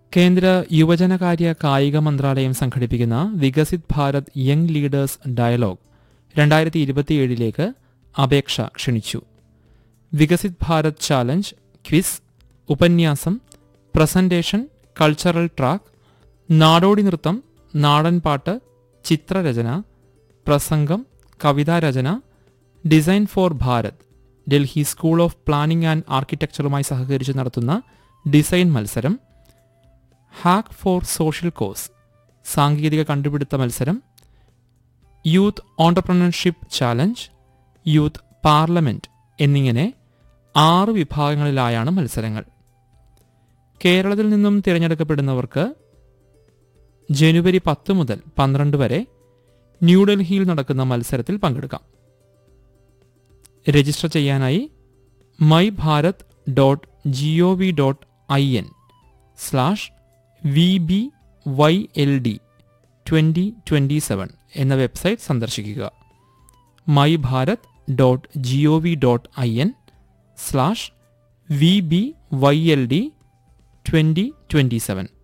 കേന്ദ്ര യുവജനകാര്യ കായിക മന്ത്രാലയം സംഘടിപ്പിക്കുന്ന Viksit Bharat young leaders dialogue രണ്ടായിരത്തി ഇരുപത്തിയേഴിലേക്ക് അപേക്ഷ ക്ഷണിച്ചു വികസിത് ഭാരത് ചാലഞ്ച് ക്വിസ് ഉപന്യാസം പ്രസന്റേഷൻ കൾച്ചറൽ ട്രാക്ക് നാടോടി നൃത്തം നാടൻപാട്ട് ചിത്രരചന പ്രസംഗം കവിതാരചന design for Bharat Delhi school of planning and ആർക്കിടെക്ചറുമായി സഹകരിച്ച് നടത്തുന്ന ഡിസൈൻ മത്സരം ഹാക്ക് ഫോർ സോഷ്യൽ കോസ് സാങ്കേതിക കണ്ടുപിടുത്ത മത്സരം youth entrepreneurship challenge youth parliament എന്നിങ്ങനെ ആറ് വിഭാഗങ്ങളിലായാണ് മത്സരങ്ങൾ കേരളത്തിൽ നിന്നും തിരഞ്ഞെടുക്കപ്പെടുന്നവർക്ക് ജനുവരി പത്ത് മുതൽ പന്ത്രണ്ട് വരെ ന്യൂഡൽഹിയിൽ നടക്കുന്ന മത്സരത്തിൽ പങ്കെടുക്കാം രജിസ്റ്റർ ചെയ്യാനായി my Bharat dot G O V dot I N slash V B Y L D twenty twenty seven എന്ന വെബ്സൈറ്റ് സന്ദർശിക്കുക my Bharat dot G O V dot I N slash V B Y L D twenty twenty seven